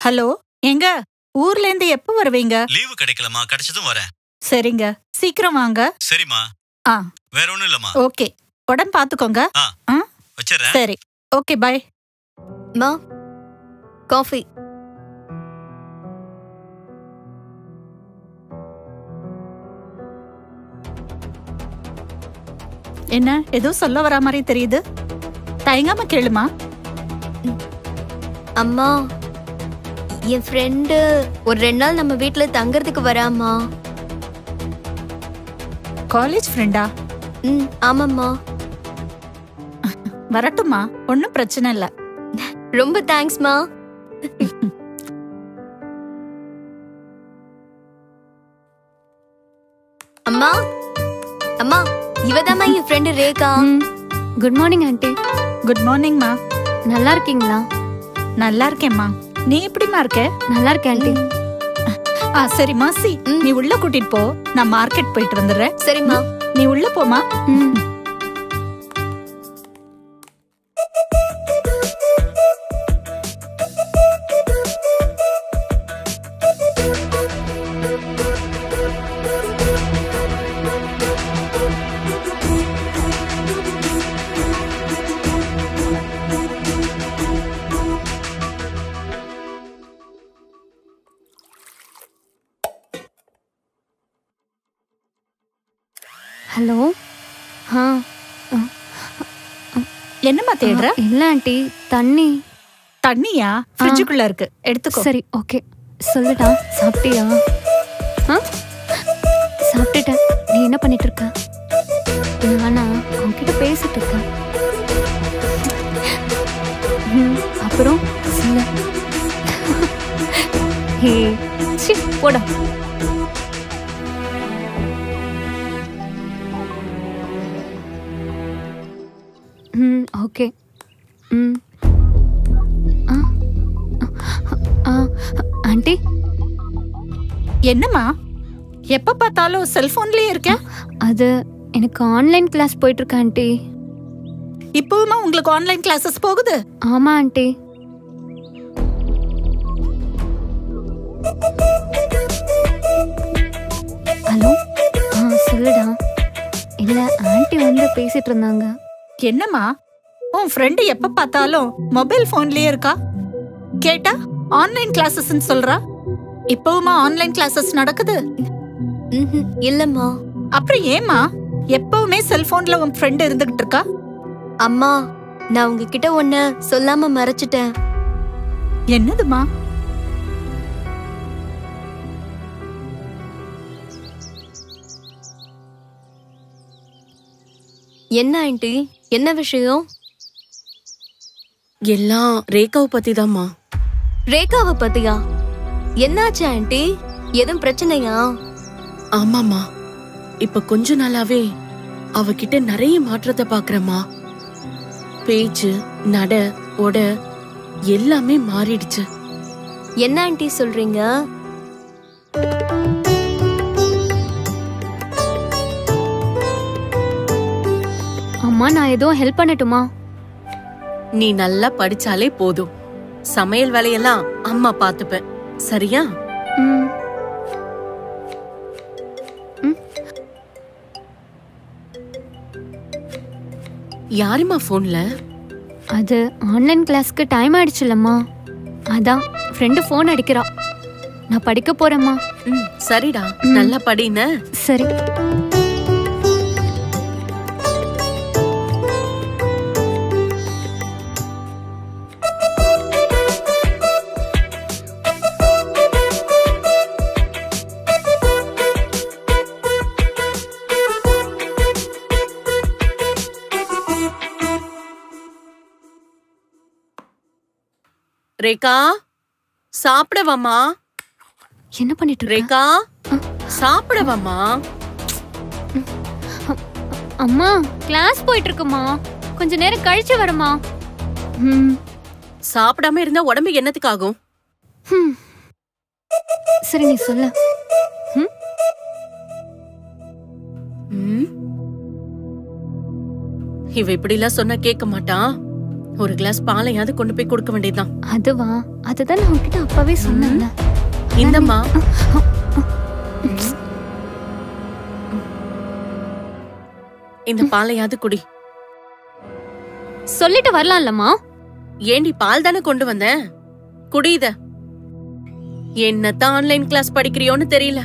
Hello எங்க ஊர்ல இருந்து எப்ப வருவீங்க லீவு கிடைக்கலமா கிடைச்சதும் வரேன் சரிங்க சீக்கிரம் வாங்க சரிம்மா ஆ. வேற ஒண்ணும் இல்லம்மா ஓகே உடம்பு பாத்துக்கோங்க வச்சிடுறேன் சரி ஓகே பை மா காஃபி என்ன ஏதோ சொல்ல வரா மாதிரி தெரியுது தயங்காம கேளுமா அம்மா என் ஃப்ரெண்டு ஒரு ரெண்டு நாள் நம்ம வீட்ல தங்கறதுக்கு வராம்மா காலேஜ் ஃப்ரெண்டா ம் ஆமாம்மா வரட்டுமா ஒன்னும் பிரச்சனை இல்ல ரொம்ப தேங்க்ஸ்மா அம்மா அம்மா இவதாம்மா என் friend Rekha good morning aunty good மார்னிங்மா நல்லா இருக்கீங்களா நல்லா இருக்கேம்மா நீ எப்படிமா இருக்க நல்லா இருக்கேன் ஆண்டி ஆ சரி மாசி ம். நீ உள்ள கூட்டிட்டு போ நான் மார்க்கெட் போயிட்டு வந்துடுறேன் சரிம்மா நீ உள்ள போமா ம் ஹலோ ஆ என்னம்மா தேடுற ஆ, இல்ல ஆண்டி தண்ணி தண்ணியா ஃப்ரிட்ஜுக்குள்ள இருக்கு எடுத்துக்கோ சரி ஓகே சொல்லுடா சாப்பிட்டியா ஆ சாப்பிட்டுட்டேன் நீ என்ன பண்ணிட்டு இருக்க நானா அவன்கிட்ட பேசிட்டு இருக்கேன் ம், அப்புறம் சொல்லு ஹே சி போடா ம் ஓகே ம் ஆ ஆ ஆண்டி என்னம்மா எப்ப பார்த்தாலும் செல்போன்லயே இருக்க அது எனக்கு ஆன்லைன் கிளாஸ் போயிட்டு இருக்கு ஆண்டி இப்பவுமா உங்களுக்கு ஆன்லைன் கிளாஸஸ் போகுது ஆமா ஆண்டி ஹலோ ஆ சொல்லுடா இல்ல ஆண்டி வந்து பேசிட்டு இருந்தாங்க என்னம்மா உன் ஃப்ரெண்டு எப்ப பார்த்தாலும் மொபைல் போன்லயே இருக்கா கேட்டா ஆன்லைன் கிளாஸஸ்னு சொல்றா இப்பவுமா ஆன்லைன் கிளாஸஸ் நடக்குது ம்ஹும். இல்லம்மா அப்புறம் ஏமா எப்பவுமே செல்போன்ல உன் ஃப்ரெண்ட் இருந்துகிட்டு இருக்கா அம்மா நான் உங்ககிட்ட ஒன்ன சொல்லாம மறைச்சிட்டேன் என்னதுமா என்ன ஆண்டி என்ன விஷயம் எல்லாம் ரேகாவை பத்தி தாம்மா ரேகாவை பத்தியா என்னாச்சு ஆண்டி எதுவும் பிரச்சனையா ஆமாம்மா இப்ப கொஞ்ச நாளாவே அவகிட்ட நிறைய மாற்றத்தை பாக்குறேம்மா பேச்சு நட உட எல்லாமே மாறிடுச்சு என்ன ஆண்டி சொல்றீங்க அம்மா நான் எதுவும் ஹெல்ப் பண்ணட்டுமா நீ நல்லா படிச்சாலே போதும் சமையல் வேலையெல்லாம் அம்மா பாத்துப்பேன் சரியா ம் யாரும்மா போன்ல அது ஆன்லைன் கிளாஸ்க்கு டைம் ஆயிடுச்சுல்லம்மா அதான் ஃப்ரெண்டு ஃபோன் அடிக்கிறா நான் படிக்க போறேம்மா ம் சரிடா ம். நல்லா படின சரி ரேகா சாப்பிடவாம்மா என்ன பண்ணிட்டு இருக்க ரேகா சாப்பிடவாம்மா அம்மா கிளாஸ் போயிட்டு இருக்குமா கொஞ்ச நேரம் கழிச்சு வரமா ம் சாப்பிடாம இருந்தா உடம்பு என்னத்துக்கு ஆகும் ஹம். சரி நீ சொல்லு ம் ம்? இவ இப்படிலாம் சொன்னா கேட்க மாட்டான் ஒரு கிளாஸ் பாலையாவது கொண்டு போய் கொடுக்க வேண்டியதுதான் அதுவா அதுதான் நான் உன்கிட்ட அப்பவே சொன்னேன்ல இந்தம்மா இந்த பாலையாவது குடி சொல்லிட்டு வரலாம்லம்மா ஏண்டி பால் தானே கொண்டு வந்தேன் குடி இத என்னத்தான் ஆன்லைன் கிளாஸ் படிக்கிறியோன்னு தெரியல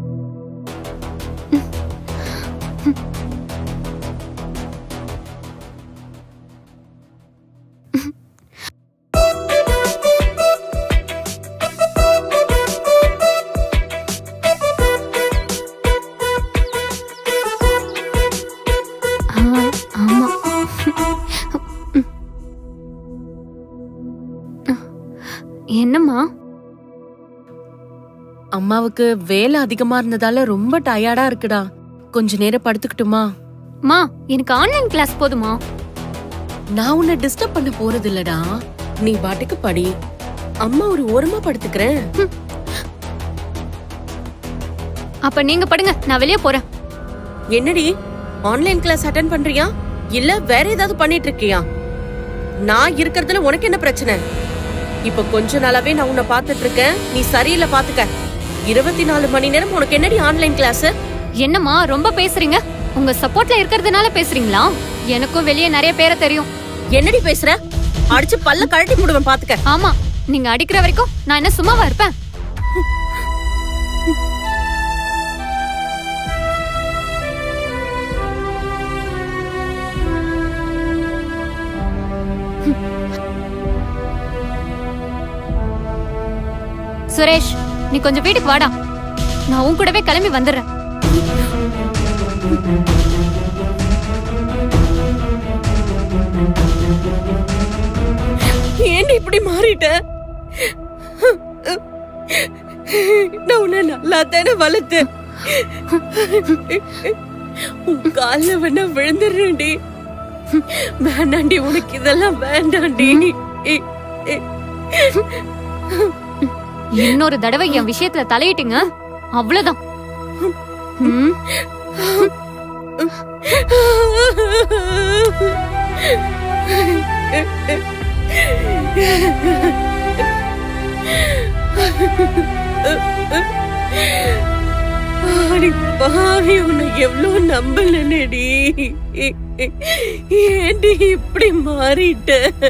ஆ, ஆமா என்னம்மா அம்மாவுக்கு வேலை அதிகமா இருந்ததால ரொம்ப டயர்டா இருக்குடா கொஞ்ச நேரம் படுத்துக்கிட்டுமா மா எனக்கு ஆன்லைன் கிளாஸ் போதுமா நான் உன்னை டிஸ்டர்ப் பண்ண போறது இல்லடா நீ பாட்டுக்கு படி அம்மா ஒரு ஓரமா படுத்துக்கிறேன் அப்ப நீங்க படுங்க நான் வெளியே போறேன் என்னடி ஆன்லைன் கிளாஸ் அட்டன் பண்றியா இல்ல வேற ஏதாவது பண்ணிட்டு இருக்கியா நான் இருக்கறதுல உனக்கு என்ன பிரச்சனை இப்ப கொஞ்ச நாளாவே நான் உன்னை பாத்துட்டு இருக்கேன் நீ சரியில்லை பாத்துக்க இருபத்தி நாலு மணி நேரம் உனக்கு என்னடி ஆன்லைன் கிளாஸ் என்னம்மா ரொம்ப பேசுறீங்க உங்க சப்போர்ட்ல இருக்கிறதுனால பேசுறீங்களா எனக்கும் வெளியே நிறைய பேரை தெரியும் என்னடி பேசுற அடிச்சு பல்ல கழட்டி போடுவேன் பாத்துக்க ஆமா நீங்க அடிக்கிற வரைக்கும் நான் என்ன சும்மாவா இருப்பேன் சுரேஷ் நீ கொஞ்சம் வீட்டுக்கு வாடா நான் உன் கூடவே கிளம்பி வந்துடுறேன் ஏன்டி இப்படி மாறிட்ட நான் உன்னை நல்லா தானே வளர்த்தேன் உன் கால்ல வேணா விழுந்துடுறேன்டி வேண்டாண்டி உனக்கு இதெல்லாம் வேண்டாண்டி இன்னொரு தடவை என் விஷயத்துல தலையிட்டீங்க அவ்வளவுதான் ம், அடி பாவி உன்னை எவ்வளவு நம்பலனடி ஏண்டி இப்படி மாறிட்ட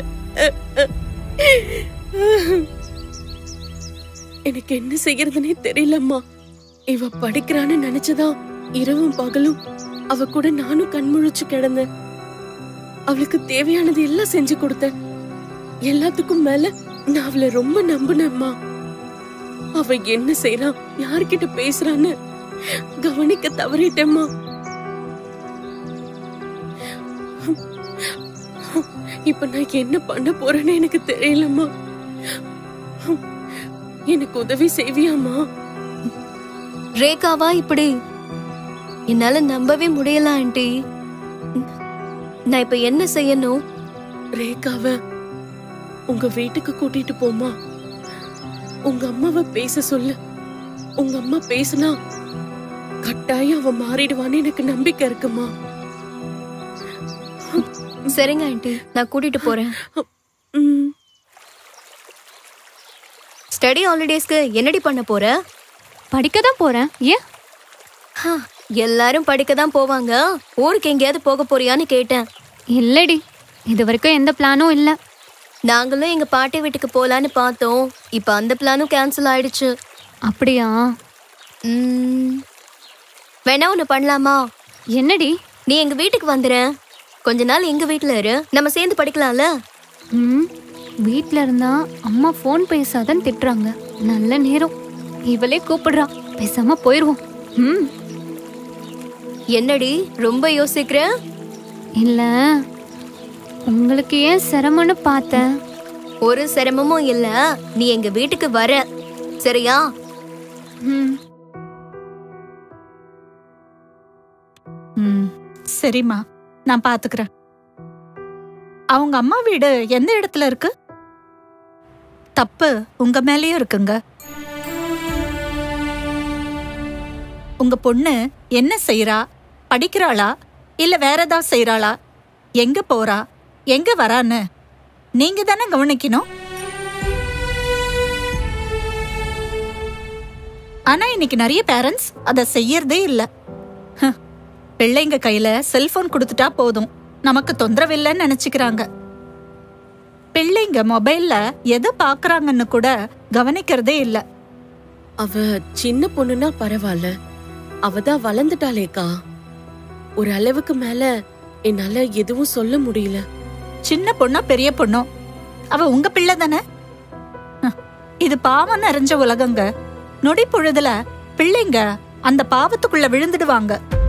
எனக்கு என்ன செய்யறதுனே தெரியலம்மா இவ படிக்கிறான்னு நினைச்சதான் இரவும் பகலும் அவ கூட நானும் கண்முழிச்சு கிடந்தேன் அவளுக்கு தேவையானது எல்லாம் செஞ்சு கொடுத்தேன் எல்லாத்துக்கும் மேல நான் அவளை ரொம்ப நம்பினேம்மா அவ என்ன செய்றான் யார்கிட்ட பேசுறான்னு கவனிக்க தவறிட்டேம்மா இப்ப நான் என்ன பண்ண போறேன்னு எனக்கு தெரியலம்மா எனக்கு உதவி செய்வியாம்மா ரேகாவா இப்படி என்னால நம்பவே முடியல ஆண்டி நான் இப்ப என்ன செய்யணும் ரேகாவ உங்க வீட்டுக்கு கூட்டிட்டு போமா உங்க அம்மாவை பேச சொல்லு உங்க அம்மா பேசினா கட்டாயம் அவ மாறிடுவான்னு எனக்கு நம்பிக்கை இருக்குமா சரிங்க ஆண்டி நான் கூட்டிட்டு போறேன் ம், ஸ்டடி ஹாலிடேஸ்க்கு என்னடி பண்ண போற படிக்க தான் போறேன் ஏன் ஹா, எல்லாரும் படிக்க தான் போவாங்க ஊருக்கு எங்கேயாவது போக போறியான்னு கேட்டேன் இல்லடி இது வரைக்கும் எந்த பிளானும் இல்ல நாங்களும் எங்க பாட்டி வீட்டுக்கு போலான்னு பார்த்தோம் இப்ப அந்த பிளானும் கேன்சல் ஆயிடுச்சு அப்படியா ம், வேணா ஒண்ணு பண்ணலாமா என்னடி நீ எங்க வீட்டுக்கு வந்துற கொஞ்ச நாள் எங்க வீட்ல இரு நம்ம சேர்ந்து படிக்கலாம்ல ம் வீட்ல இருந்தா அம்மா ஃபோன் பேசாதன்னு திட்டுறாங்க நல்ல நேரம் இவளே கூப்பிடுறா பேசாம போயிருவோம் ம் என்னடி ரொம்ப யோசிக்கிற இல்ல உங்களுக்கு ஏன் சிரமம்னு பார்த்தேன் ஒரு சிரமமும் இல்ல நீ எங்க வீட்டுக்கு வர சரியா ம் ம் சரிம்மா நான் பாத்துக்கிறேன் அவங்க அம்மா வீடு எந்த இடத்துல இருக்கு தப்பு உங்க மேலயும் இருக்குங்க உங்க பொண்ணு என்ன செய்றா படிக்கிறாளா இல்ல வேற ஏதாவது செய்றாளா எங்க போறா எங்க வரான்னு நீங்க தானே கவனிக்கணும் ஆனா இன்னைக்கு நிறைய பேரண்ட்ஸ் அதை செய்யறதே இல்ல ஹ், பிள்ளைங்க கையில செல்போன் கொடுத்துட்டா போதும் நமக்கு தொந்தரவு இல்லைன்னு நினைச்சுக்கிறாங்க பிள்ளைங்க மொபைல்ல எதை பாக்குறாங்கன்னு கூட கவனிக்கிறதே இல்ல அவ சின்ன பொண்ணுனா பரவாயில்ல அவ தான் வளர்ந்துட்டாளேக்கா ஒரு அளவுக்கு மேல என்னால எதுவும் சொல்ல முடியல சின்ன பொண்ணோ பெரிய பொண்ணோ அவ உங்க பிள்ளை தானே ஹ், இது பாவம் நிறைஞ்ச உலகங்க நொடி பொழுதுல பிள்ளைங்க அந்த பாவத்துக்குள்ள விழுந்துடுவாங்க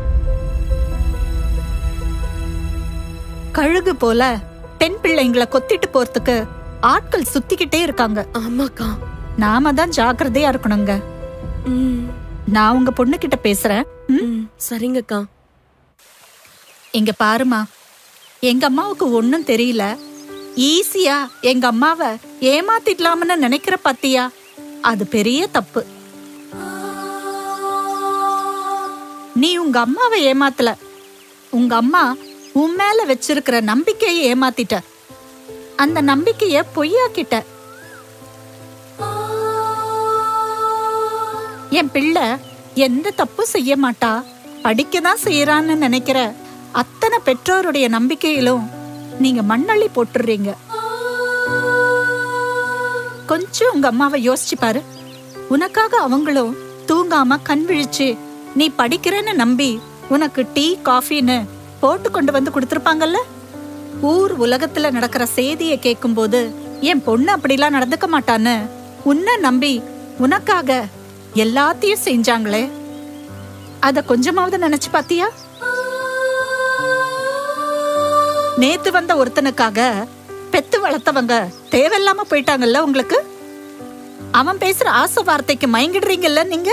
கழுகு போல பெண் பிள்ளைங்களை கொத்திட்டு போறதுக்கு ஆட்கள் சுத்திக்கிட்டே இருக்காங்க ஆமாக்கா நாம தான் ஜாக்கிரதையா இருக்கணுங்க ம், நான் உங்க பொண்ணு கிட்ட பேசுறேன் ம்? ம், சரிங்கக்கா இங்க பாருமா எங்க அம்மாவுக்கு ஒண்ணும் தெரியல ஈஸியா எங்க அம்மாவை ஏமாத்திடலாம்னு நினைக்கிற பாத்தியா அது பெரிய தப்பு நீ உங்க அம்மாவை ஏமாத்தல உங்க அம்மா உன் மேல வச்சிருக்கிற நம்பிக்கையை ஏமாத்திட்ட அந்த நம்பிக்கைய பொய்யாக்கிட்ட என் பிள்ளை எந்த தப்பும் செய்ய மாட்டா படிக்க தான் செய்யறான்னு நினைக்கிற அத்தனை பெற்றோருடைய நம்பிக்கையிலும் நீங்க மண்ணள்ளி போட்டுடுறீங்க கொஞ்சம் உங்க அம்மாவை யோசிச்சு பாரு உனக்காக அவங்களும் தூங்காம கண் விழிச்சு நீ படிக்கிறேன்னு நம்பி உனக்கு டீ காஃபின்னு போட்டு கொண்டு வந்து கொடுத்துருப்பாங்கல்ல ஊர் உலகத்துல நடக்கிற செய்தியை கேட்கும்போது என் பொண்ணு அப்படிலாம் நடந்துக்க மாட்டான்னு உன்னை நம்பி உனக்காக எல்லாத்தையும் செஞ்சாங்களே அத கொஞ்சமாவது நினைச்சு பாத்தியா நேத்து வந்த ஒருத்தனுக்காக பெத்து வளர்த்தவங்க தேவையில்லாம போயிட்டாங்கல்ல உங்களுக்கு அவன் பேசுற ஆசை வார்த்தைக்கு மயங்கிடுறீங்கல்ல நீங்க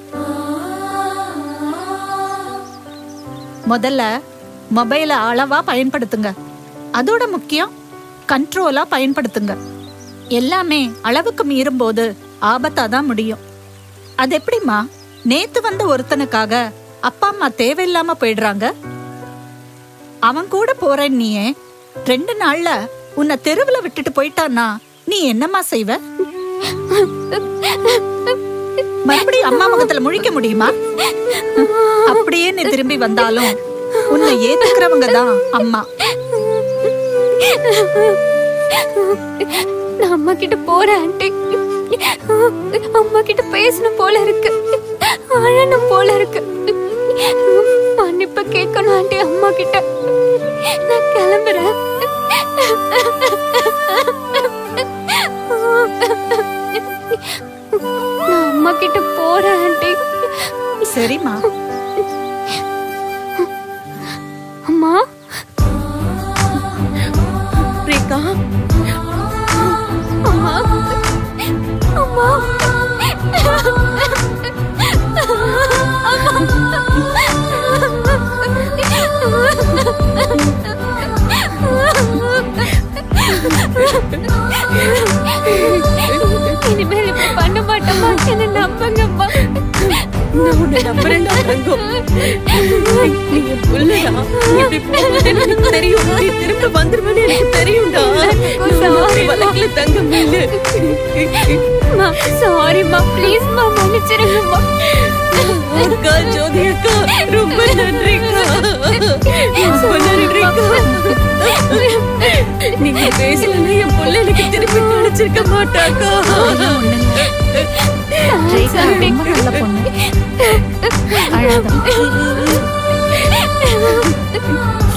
முதல்ல மொபைலை அளவா பயன்படுத்துங்க அதோட முக்கியம் கண்ட்ரோலா பயன்படுத்துங்க எல்லாமே அளவுக்கு மீறும்போது ஆபத்தா தான் முடியும் அது எப்படிம்மா நேத்து வந்த ஒருத்தனுக்காக அப்பா அம்மா தேவையில்லாம போயிடுறாங்க அவன் கூட போறேன் நீயே ரெண்டு நாள்ல உன்னை தெருவுல விட்டுட்டு போயிட்டான்னா நீ என்னம்மா செய்வ மறுபடியும் அம்மா முகத்துல முழிக்க முடியுமா அப்படியே நீ திரும்பி வந்தாலும் உன்னை ஏத்துக்கிறவங்க தான் அம்மா நான் அம்மா கிட்ட போறேன் ஆண்டி அம்மா கிட்ட பேசணும் போல இருக்கு அழணும் போல இருக்கு மன்னிப்பு கேட்கணும் ஆண்டி அம்மா கிட்ட நான் கிளம்புறேன் நான் அம்மா கிட்ட போறேன் ஆண்டி சரிம்மா அம்மா ரேகா அம்மா அம்மா இனிமேல் இப்படி பண்ண மாட்டோமா என்ன நம்புங்கம்மா நான் உன்னை நம்புறேன்டா தங்கம் நீ என் புள்ளடா இப்படி போகுதுன்னு எனக்கு தெரியும் நீ திரும்ப வந்துருவேன்னு எனக்கு தெரியும்டா நான் உன்னை வளர்க்கல தங்கம் இல்ல சாரிம்மா ப்ளீஸ்மா மன்னிச்சிருங்கம்மா அக்கா ஜோதி அக்கா ரொம்ப நன்றிக்கா ரொம்ப நன்றிக்கா நீங்க பேசலன்னா என் புள்ள எனக்கு திருப்பி கிடைச்சிருக்க மாட்டாக்கா ரேகா ரொம்ப நல்ல பொண்ணு அழாத